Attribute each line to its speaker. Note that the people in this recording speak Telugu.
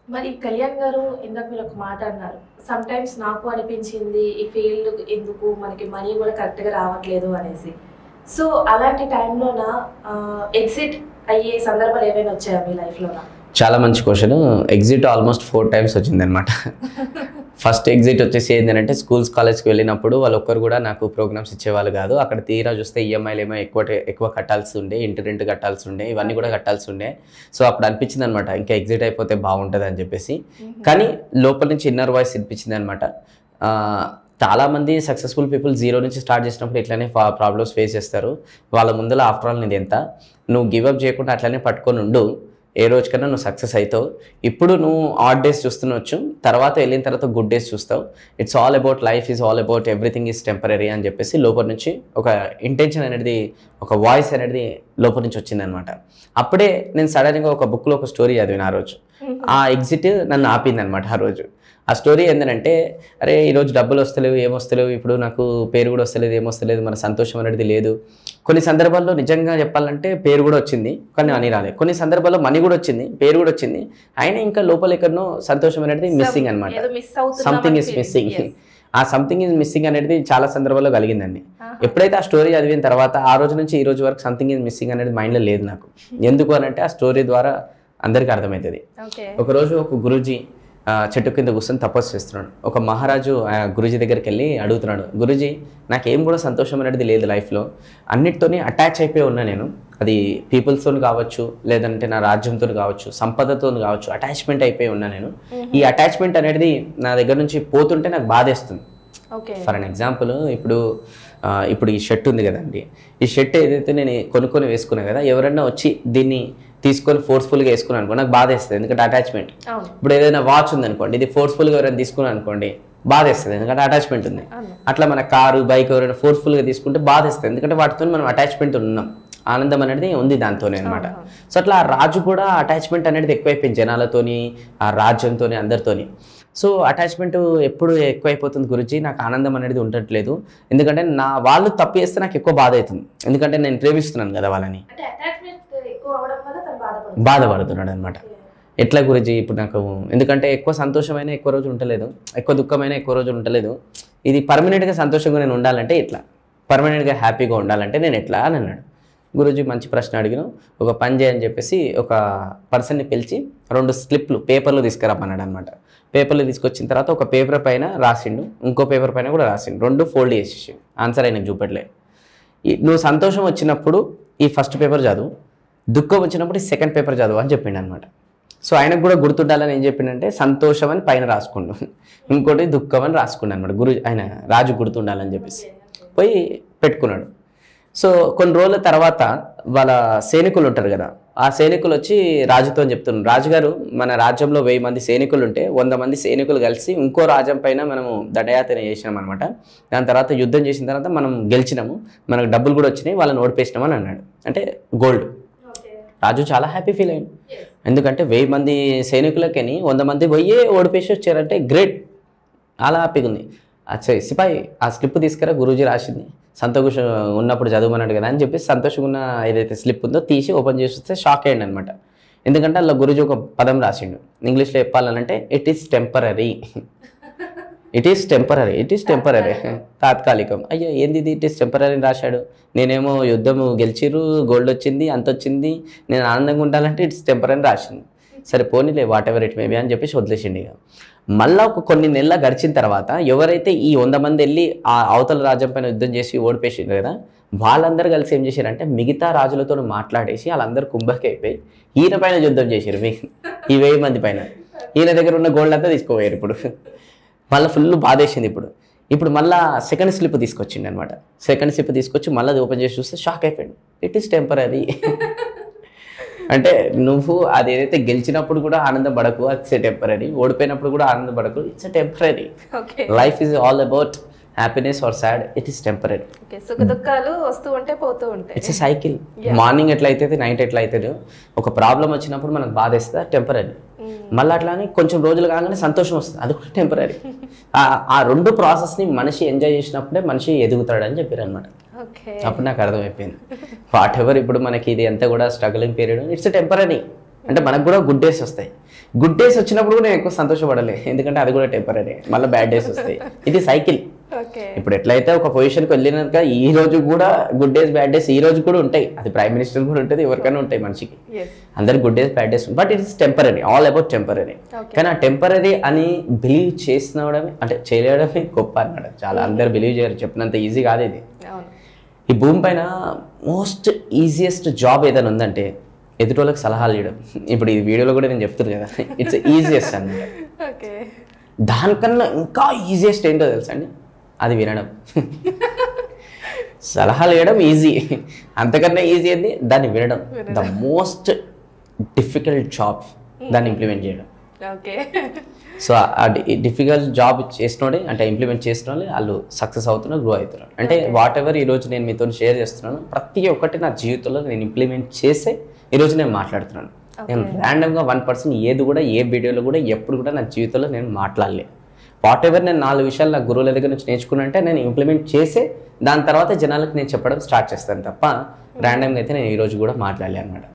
Speaker 1: మరి కళ్యాణ్ గారు ఇందాక మీరు ఒక మాట అన్నారు సమ్ టైమ్స్ నాకు అనిపించింది ఈ ఫీల్డ్ ఎందుకు మనకి మనీ కూడా కరెక్ట్ గా రావట్లేదు అనేసి సో అలాంటి టైంలోన ఎగ్జిట్ అయ్యే సందర్భాలు ఏమైనా వచ్చాయా మీ లైఫ్ లోనా
Speaker 2: చాలా మంచి question exit almost four times వచ్చింది అనమాట ఫస్ట్ ఎగ్జిట్ వచ్చేసి ఏంటంటే స్కూల్స్ కాలేజ్కి వెళ్ళినప్పుడు వాళ్ళు ఒక్కరు కూడా నాకు ప్రోగ్రామ్స్ ఇచ్చేవాళ్ళు కాదు అక్కడ తీరా చూస్తే ఈఎంఐలు ఏమో ఎక్కువ ఎక్కువ కట్టాల్సి ఉండే ఇంటి రెంట్ కట్టాల్సి ఉండే ఇవన్నీ కూడా కట్టాల్సి ఉండే సో అప్పుడు అనిపించింది అనమాట ఇంకా ఎగ్జిట్ అయిపోతే బాగుంటుంది అని చెప్పేసి కానీ లోపల నుంచి ఇన్నర్ వాయిస్ వినిపించింది అనమాట చాలామంది సక్సెస్ఫుల్ పీపుల్ జీరో నుంచి స్టార్ట్ చేసినప్పుడు ఇట్లానే ప్రాబ్లమ్స్ ఫేస్ చేస్తారు వాళ్ళ ముందర ఆఫ్టర్ ఆల్ నీది ఎంత నువ్వు గివప్ చేయకుండా అట్లనే పట్టుకొని ఉండు ఏ రోజుకైనా నువ్వు సక్సెస్ అవుతావు ఇప్పుడు నువ్వు ఆడ్ డేస్ చూస్తుండొచ్చు తర్వాత వెళ్ళిన తర్వాత గుడ్ డేస్ చూస్తావు it's all about life is all about everything is temporary అని చెప్పేసి లోపల నుంచి ఒక ఇంటెన్షన్ అనేది ఒక వాయిస్ అనేది లోపల నుంచి వచ్చిందనమాట అప్పుడే నేను సడన్గా ఒక బుక్లో ఒక స్టోరీ చదివిన ఆ రోజు ఆ ఎగ్జిట్ నన్ను ఆపింది అనమాట ఆ రోజు ఆ స్టోరీ ఏంటంటే అరే ఈరోజు డబ్బులు వస్తలేవు ఏమొస్తలేవు ఇప్పుడు నాకు పేరు కూడా వస్తలేదు ఏమొస్తలేదు మన సంతోషం అనేది లేదు కొన్ని సందర్భాల్లో నిజంగా చెప్పాలంటే పేరు కూడా వచ్చింది కానీ మనీ రాలేదు కొన్ని సందర్భాల్లో మనీ కూడా వచ్చింది పేరు కూడా వచ్చింది అయినా ఇంకా లోపల ఎక్కడనో సంతోషం అనేది మిస్సింగ్ అనమాట
Speaker 1: ఏదో మిస్ అవుతుంది
Speaker 2: సంథింగ్ ఇస్ మిస్సింగ్ ఆ సంథింగ్ ఇస్ మిస్సింగ్ అనేది చాలా సందర్భాల్లో కలిగిందండి ఎప్పుడైతే ఆ స్టోరీ చదివిన తర్వాత ఆ రోజు నుంచి ఈ రోజు వరకు సంథింగ్ ఇస్ మిస్సింగ్ అనేది మైండ్లో లేదు నాకు ఎందుకు అని అంటే ఆ స్టోరీ ద్వారా అందరికీ అర్థమవుతుంది
Speaker 1: ఓకే
Speaker 2: ఒకరోజు ఒక గురూజీ ఆ, చెట్టు కింద కూర్చొని తపస్సు చేస్తున్నాడు ఒక మహారాజు ఆ గురూజీ దగ్గరికి వెళ్ళి అడుగుతున్నాడు గురూజీ నాకేం కూడా సంతోషం అనేది లేదు లైఫ్లో అన్నిటితోని అటాచ్ అయిపోయి ఉన్నా నేను అది పీపుల్స్తో కావచ్చు లేదంటే నా రాజ్యంతో కావచ్చు సంపదతో కావచ్చు అటాచ్మెంట్ అయిపోయి ఉన్నా నేను ఈ అటాచ్మెంట్ అనేది నా దగ్గర నుంచి పోతుంటే నాకు బాధేస్తుంది
Speaker 1: ఓకే
Speaker 2: ఫర్ అన్ ఎగ్జాంపుల్ ఇప్పుడు ఆ, ఇప్పుడు ఈ షర్ట్ ఉంది కదండి ఈ షర్ట్ ఏదైతే నేను కొనుక్కొని వేసుకున్నా కదా ఎవరైనా వచ్చి దీన్ని తీసుకొని ఫోర్స్ఫుల్గా వేసుకున్నాను అనుకో నాకు బాధ వేస్తుంది ఎందుకంటే అటాచ్మెంట్
Speaker 1: అవును
Speaker 2: ఇప్పుడు ఏదైనా వాచ్ ఉంది అనుకోండి ఇది ఫోర్స్ఫుల్గా ఎవరైనా తీసుకున్నాను అనుకోండి బాధేస్తుంది ఎందుకంటే అటాచ్మెంట్ ఉంది
Speaker 1: అవును
Speaker 2: అట్లా మన కారు బైక్ ఎవరైనా ఫోర్స్ఫుల్గా తీసుకుంటే బాధేస్తుంది ఎందుకంటే వాటితో మనం అటాచ్మెంట్ ఉన్నాం ఆనందం అనేది ఉంది దాంతోనే అనమాట సో అట్లా ఆ రాజు కూడా అటాచ్మెంట్ అనేది ఎక్కువైపోయింది జనాలతోని ఆ రాజ్యంతోని అందరితోని సో అటాచ్మెంట్ ఎప్పుడు ఎక్కువైపోతుంది గురించి నాకు ఆనందం అనేది ఉండట్లేదు ఎందుకంటే నా వాళ్ళు తప్పు చేస్తే నాకు ఎక్కువ బాధ అవుతుంది ఎందుకంటే నేను ప్రేమిస్తున్నాను కదా వాళ్ళని
Speaker 1: అంటే అటాచ్మెంట్ ఎక్కువ అవడం వల్ల తను బాధపడుతుంది
Speaker 2: బాధపడుతున్నాడు అనమాట ఎట్లా గురించి ఇప్పుడు నాకు ఎందుకంటే ఎక్కువ సంతోషమైన ఎక్కువ రోజులు ఉండలేదు ఎక్కువ దుఃఖమైన ఎక్కువ రోజులు ఉండలేదు ఇది పర్మనెంట్గా సంతోషంగా నేను ఉండాలంటే ఇట్లా పర్మనెంట్గా హ్యాపీగా ఉండాలంటే నేను ఎట్లా అని అన్నాడు గురూజీ మంచి ప్రశ్న అడిగిన ఒక పని చేయని చెప్పేసి ఒక పర్సన్ని పిలిచి రెండు స్లిప్లు పేపర్లు తీసుకురమ్మన్నాడు అనమాట పేపర్లు తీసుకొచ్చిన తర్వాత ఒక పేపర్ పైన రాసిండు ఇంకో పేపర్ పైన కూడా రాసిండు రెండు ఫోల్డ్ చేసేసి ఆన్సర్ అయినా చూపెట్టలే ఈ- నువ్వు సంతోషం వచ్చినప్పుడు ఈ ఫస్ట్ పేపర్ చదువు దుఃఖం వచ్చినప్పుడు ఈ సెకండ్ పేపర్ చదువు అని చెప్పిండు అనమాట సో ఆయనకు కూడా గుర్తుండాలని ఏం చెప్పిండంటే సంతోషం అని పైన రాసుకుండు ఇంకోటి దుఃఖం అని రాసుకుండు అనమాట గురు ఆయన రాజు గుర్తుండాలని చెప్పేసి పోయి పెట్టుకున్నాడు సో కొన్ని రోజుల తర్వాత వాళ్ళ సైనికులు ఉంటారు కదా ఆ సైనికులు వచ్చి రాజుతో చెప్తున్నారు రాజుగారు మన రాజ్యంలో వెయ్యి మంది సైనికులు ఉంటే వంద మంది సైనికులు కలిసి ఇంకో రాజ్యం పైన మనము దండయాత్ర చేసినాం అనమాట దాని తర్వాత యుద్ధం చేసిన తర్వాత మనం గెలిచినాము మనకు డబ్బులు కూడా వచ్చినాయి వాళ్ళని ఓడిపేసినాం అని అన్నాడు అంటే గోల్డ్
Speaker 1: ఓకే
Speaker 2: రాజు చాలా హ్యాపీ ఫీల్ అయ్యాడు ఎందుకంటే వెయ్యి మంది సైనికులకని వంద మంది పోయి ఓడిపేసి వచ్చారంటే గ్రేట్ అలా హ్యాపీగా ఉంది అచ్చా సిపాయి ఆ స్లిప్ తీసుకురా గురూజీ రాసింది సంతోష ఉన్నప్పుడు చదవమన్నాడు కదా అని చెప్పి సంతోషంగా ఉన్న ఏదైతే స్లిప్ ఉందో తీసి ఓపెన్ చేసి వస్తే షాక్ అయ్యండి అనమాట ఎందుకంటే అలా గురూజీ ఒక పదం రాసిండు ఇంగ్లీష్లో చెప్పాలనంటే it is temporary it is temporary it is temporary తాత్కాలికం అయ్యో ఏంది ఇది ఇట్ ఈస్ టెంపరీ రాశాడు నేనేమో యుద్ధము గెలిచిర్రు గోల్డ్ వచ్చింది అంత వచ్చింది నేను ఆనందంగా ఉండాలంటే ఇట్స్ టెంపరీ అని రాసింది సరే పోనీలే వాట్ ఎవర్ ఇట్ మేబీ అని చెప్పేసి వదిలేసిండి ఇక మళ్ళా ఒక కొన్ని నెలల గడిచిన తర్వాత ఎవరైతే ఈ వంద మంది వెళ్ళి ఆ అవతల రాజ్యం పైన యుద్ధం చేసి ఓడిపేసిండ్రు కదా వాళ్ళందరూ కలిసి ఏం చేశారంటే మిగతా రాజులతో మాట్లాడేసి వాళ్ళందరూ కుంభకి అయిపోయి ఈయన పైన యుద్ధం చేశారు మీ ఈ వెయ్యి మంది పైన ఈయన దగ్గర ఉన్న గోల్డ్ అంతా తీసుకోపోయారు ఇప్పుడు మళ్ళీ ఫుల్ బాధేసింది ఇప్పుడు ఇప్పుడు మళ్ళా సెకండ్ స్లిప్ తీసుకొచ్చిండు అనమాట సెకండ్ స్లిప్ తీసుకొచ్చి మళ్ళీ అది ఓపెన్ చేసి చూస్తే షాక్ అయిపోయాడు ఇట్ ఈస్ టెంపరీ అంటే నువ్వు అది ఏదైతే గెలిచినప్పుడు కూడా ఆనందం పడకు ఇట్స్ ఎ టెంపరీ ఓడిపోయినప్పుడు కూడా ఆనందం పడకు it's a temporary
Speaker 1: okay
Speaker 2: life is all about happiness or sad it is temporary
Speaker 1: okay సుఖ దుఃఖాలు వస్తూ ఉంటే పోతూ ఉంటాయి
Speaker 2: ఇట్స్ ఎ సైకిల్ మార్నింగ్ ఎట్లా అవుతుంది నైట్ ఎట్లా అవుతుంది ఒక ప్రాబ్లం వచ్చినప్పుడు మనకు బాధ వేస్తుంది టెంపరీ మళ్ళీ అట్లా అని కొంచెం రోజులు కాగానే సంతోషం వస్తుంది అది కూడా టెంపరీ ఆ రెండు ప్రాసెస్ని మనిషి ఎంజాయ్ చేసినప్పుడే మనిషి ఎదుగుతాడని చెప్పారు అనమాట
Speaker 1: ఓకే
Speaker 2: అప్పుడు నాకు అర్థమైపోయింది వాట్ ఎవర్ ఇప్పుడు మనకి ఇది అంతా కూడా స్ట్రగలింగ్ పీరియడ్ ఇట్స్ టెంపరీ అంటే మనకు కూడా గుడ్ డేస్ వస్తాయి గుడ్ డేస్ వచ్చినప్పుడు కూడా నేను ఎక్కువ సంతోషపడలే ఎందుకంటే అది కూడా టెంపరీ మళ్ళీ బ్యాడ్ డేస్ వస్తాయి ఇది సైకిల్
Speaker 1: ఓకే
Speaker 2: ఇప్పుడు ఎట్లయితే ఒక పొజిషన్కి వెళ్ళినాక ఈ రోజు కూడా గుడ్ డేస్ బ్యాడ్ డేస్ ఈ రోజు కూడా ఉంటాయి అది ప్రైమ్ మినిస్టర్ కూడా ఉంటుంది ఎవరికైనా ఉంటాయి మనిషికి
Speaker 1: ఎస్
Speaker 2: అందరికి good days bad days but it's temporary all about temporary
Speaker 1: Okay.
Speaker 2: కానీ ఆ టెంపరీ అని బిలీవ్ చేసినవడమే అంటే చేయడమే గొప్ప అన్నాడు చాలా అందరు బిలీవ్ చేయరు చెప్పినంత ఈజీ కాదు ఇది
Speaker 1: అవును
Speaker 2: ఈ భూమి పైన మోస్ట్ ఈజియెస్ట్ జాబ్ ఏదైనా ఉందంటే ఎదుటోళ్ళకి సలహాలు ఇవ్వడం ఇప్పుడు ఈ వీడియోలో కూడా నేను చెప్తున్నాను కదా ఇట్స్ ఈజియెస్ట్ అన్నమాట
Speaker 1: ఓకే
Speaker 2: దానికన్నా ఇంకా ఈజియెస్ట్ ఏంటో తెలుసా అండి అది వినడం సలహాలు ఇవ్వడం ఈజీ అంతకన్నా ఈజీ ఏంది దాన్ని వినడం ద మోస్ట్ డిఫికల్ట్ జాబ్ దాన్ని ఇంప్లిమెంట్ చేయడం
Speaker 1: ఓకే
Speaker 2: సో ఆ డిఫికల్ట్ జాబ్ చేసినోడే అంటే ఇంప్లిమెంట్ చేసిన వాళ్ళే వాళ్ళు సక్సెస్ అవుతున్నారు గ్రో అవుతున్నారు అంటే వాట్ ఎవర్ ఈరోజు నేను మీతో షేర్ చేస్తున్నాను ప్రతి ఒక్కటి నా జీవితంలో నేను ఇంప్లిమెంట్ చేసే ఈరోజు నేను మాట్లాడుతున్నాను నేను ర్యాండమ్గా వన్ పర్సన్ ఏది కూడా ఏ వీడియోలో కూడా ఎప్పుడు కూడా నా జీవితంలో నేను మాట్లాడలేదు వాట్ ఎవర్ నేను నాలుగు విషయాలు నా గురువుల దగ్గర నుంచి నేర్చుకున్నంటే నేను ఇంప్లిమెంట్ చేసే దాని తర్వాత జనాలకు నేను చెప్పడం స్టార్ట్ చేస్తాను తప్ప ర్యాండమ్గా అయితే నేను ఈరోజు కూడా మాట్లాడలే అనమాట